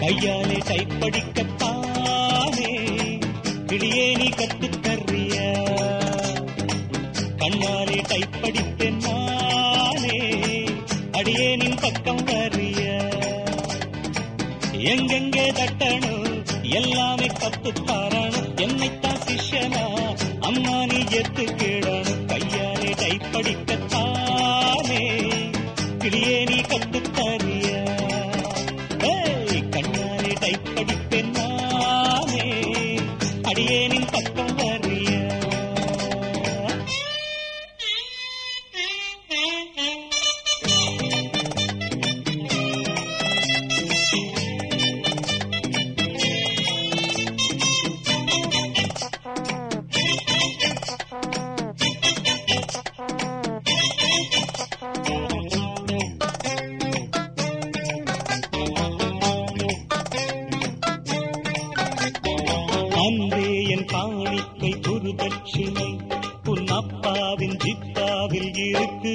கையாலே டைப்படிக்கத்தானே கிளியே நீ கத்துத் தர்றியா கண்ணாலே டைப்படிப்பேன் நானே அடியே நின் பக்கம் வரியா எங்கெங்கே தட்டணும் எல்லாமே கத்து தாரணும் என்னைத்தான் சிஷ்யனா அம்மா நீ எத்து கேடணும் கையாலே டைப்படிக்கத்தானே கிளியே நீ கத்து தரியா ஏய், கண்ணாலே டைப்படிப்பேன் நானே அடியே நின் பக்கம் வரியா அன்பே என் காணிக்கை குருதட்சிணை உன் அப்பாவின் ஜித்தாவில் இருக்கு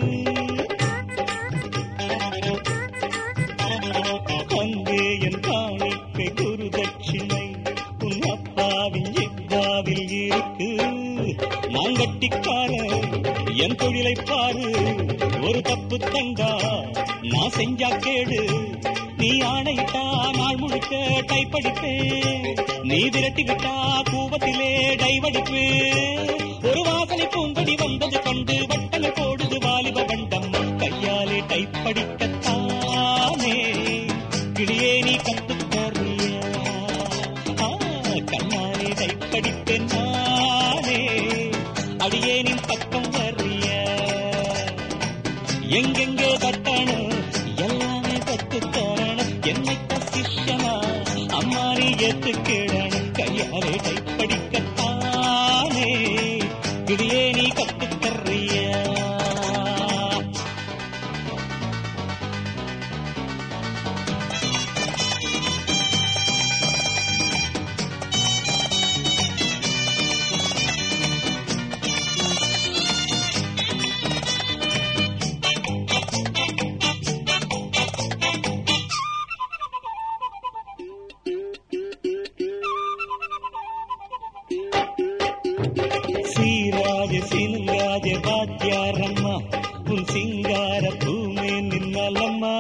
அன்பே என் காணிக்கை குருதட்சிணை உன் அப்பாவின் ஜித்தாவில் இருக்கு நான் கட்டிக்காரன் என் தொழிலை பாரு ஒரு தப்பு தண்டா நான் செஞ்சா கேடு நீ ஆணையிட்டா நாள் முழுக்க டைப்படிப்பேன் நீ விரட்டி விட்டா கூவத்திலே டைவடிப்பேன் ஒரு வாசனை பூங்கடி வந்தது கண்டு வட்டனை போடுது வாலிப வண்டம் கையாலே டைப்படிக்கத்தானே கிளியே நீ கத்துத் தர்றியா ஆ, கண்ணாலே டைப்படிப்பேன் நானே அடியே நின் பக்கம் வர்றியா எங்கெங்கே தட்டணும் எல்லாமே கத்து தரணும் என்னை சிஷ்யனா அம்மா நீ ஏத்து கேடணும் கையாலே கைப்படிக்கத்தானே இடையே நீ கத்து தர்றியா சீராஜ சிங்காஜ வாத்தியாரம்மா உன் சிங்கார பூமே நின்னலம்மா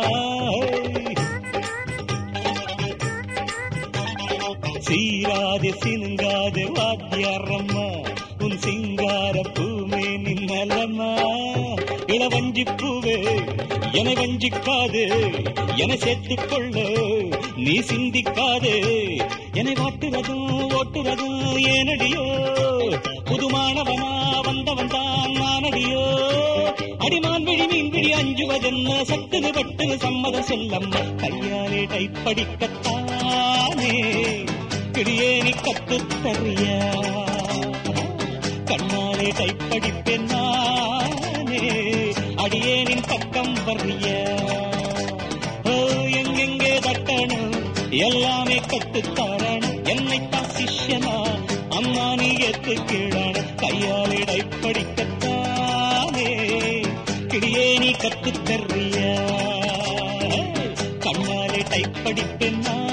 சீராஜ சிங்காஜ வாத்தியாரம்மா உன் சிங்கார பூமே நின்னலம்மா இளவஞ்சி பூவே என வஞ்சிக்காது என சேர்த்துக் கொள்ள நீ சிந்திக்காது என்னை வாட்டுறதும் ஓட்டுறதும் ஏனடியோ புதுமானவனா வந்தவன் தான் நானடியோ அடிமான் விழி மீன் விழி அஞ்சுவதென்ன சட்டுது பட்டுது சம்மதம் சொல்லம்மா கையாலே டைப்படிக்கத்தானே கிளியே நீ கத்துத் தர்றியா கண்ணாலே டைப்படிப்பேன் நானே அடியேனின் பக்கம் வர்றியா ஓ எங்கெங்கே தட்டணும் எல்லாமே கத்துத் தரணும் என்னைத்தான் சிஷ்யனா அம்மா நீ ஏத்து கீழான கையாலே டைப்படிக்கத்தானே கிளியே நீ கத்துத் தர்றியா கண்ணாலே டைப்படிப்பேன் நான்